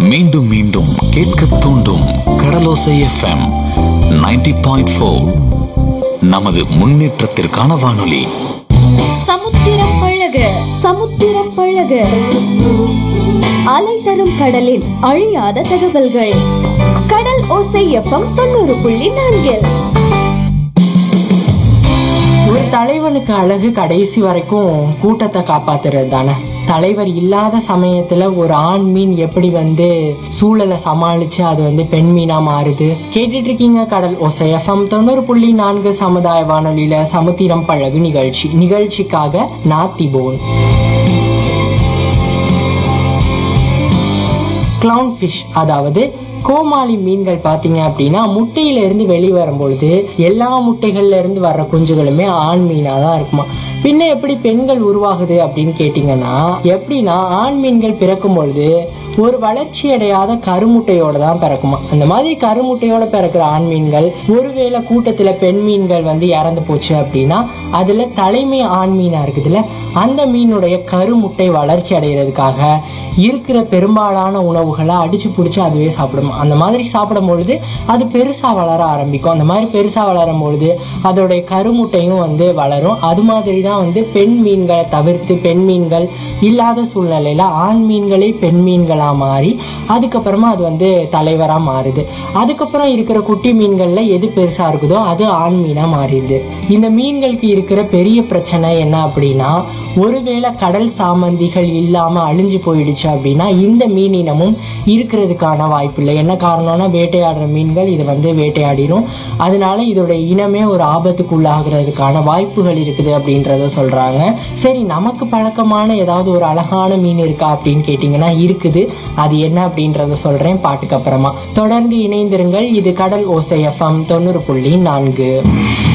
மீண்டும் மீண்டும் கேட்க தூண்டும் கடலோசை எஃப்எம் 90.4 பாயிண்ட் நமது முன்னேற்றத்திற்கான வானொலி சமுத்திரம் பழக சமுத்திரம் பழக அலை தரும் கடலில் அழியாத தகவல்கள் கடல் ஓசை எஃப்எம் தொண்ணூறு புள்ளி நான்கில் ஒரு தலைவனுக்கு அழகு கடைசி வரைக்கும் கூட்டத்தை காப்பாத்துறது தானே தலைவர் இல்லாத சமயத்துல ஒரு ஆண் மீன் எப்படி வந்து சூழலை சமாளிச்சு அது வந்து பெண் மீனா மாறுது கேட்டுட்டு இருக்கீங்க கடல் ஓசை எஃப்எம் தொண்ணூறு புள்ளி நான்கு சமுதாய வானொலியில சமுத்திரம் பழகு நிகழ்ச்சி நிகழ்ச்சிக்காக நாத்திபோன் கிளவுன் ஃபிஷ் அதாவது கோமாளி மீன்கள் பார்த்தீங்க அப்படின்னா முட்டையில இருந்து வெளியே வரும்பொழுது எல்லா முட்டைகள்ல இருந்து வர்ற குஞ்சுகளுமே ஆண் மீனாக தான் இருக்குமா பின்ன எப்படி பெண்கள் உருவாகுது அப்படின்னு கேட்டிங்கன்னா எப்படின்னா ஆண் மீன்கள் பிறக்கும் பொழுது ஒரு வளர்ச்சி அடையாத கருமுட்டையோட தான் பிறக்குமா அந்த மாதிரி கருமுட்டையோட பிறக்கிற ஆண் மீன்கள் ஒருவேளை கூட்டத்துல பெண் மீன்கள் வந்து இறந்து போச்சு அப்படின்னா அதுல தலைமை ஆண் மீனா இருக்குதுல்ல அந்த மீனுடைய கருமுட்டை வளர்ச்சி அடைகிறதுக்காக இருக்கிற பெரும்பாலான உணவுகளை அடிச்சு பிடிச்சி அதுவே சாப்பிடும் அந்த மாதிரி சாப்பிடும் பொழுது அது பெருசா வளர ஆரம்பிக்கும் அந்த மாதிரி பெருசா வளரும் பொழுது அதோடைய கருமுட்டையும் வந்து வளரும் அது மாதிரி தான் வந்து பெண் மீன்களை தவிர்த்து பெண் மீன்கள் இல்லாத சூழ்நிலையில ஆண் மீன்களே பெண் மீன்களா மாறி அதுக்கப்புறமா அது வந்து தலைவரா மாறுது அதுக்கப்புறம் இருக்கிற குட்டி மீன்கள்ல எது பெருசா இருக்குதோ அது ஆண் மீனா மாறிடுது இந்த மீன்களுக்கு இருக்கிற பெரிய பிரச்சனை என்ன அப்படின்னா ஒருவேளை கடல் சாமந்திகள் இல்லாம அழிஞ்சு போயிடுச்சு அப்படின்னா இந்த மீன் இனமும் இருக்கிறதுக்கான வாய்ப்பு இல்லை என்ன காரணம்னா வேட்டையாடுற மீன்கள் இதை வந்து வேட்டையாடிரும் அதனால இதோட இனமே ஒரு ஆபத்துக்கு உள்ளாகிறதுக்கான வாய்ப்புகள் இருக்குது அப்படின்றத சொல்றாங்க சரி நமக்கு பழக்கமான ஏதாவது ஒரு அழகான மீன் இருக்கா அப்படின்னு கேட்டிங்கன்னா இருக்குது அது என்ன அப்படின்றத சொல்றேன் பாட்டுக்கு அப்புறமா தொடர்ந்து இணைந்திருங்கள் இது கடல் ஓசை எஃப்எம் தொண்ணூறு புள்ளி நான்கு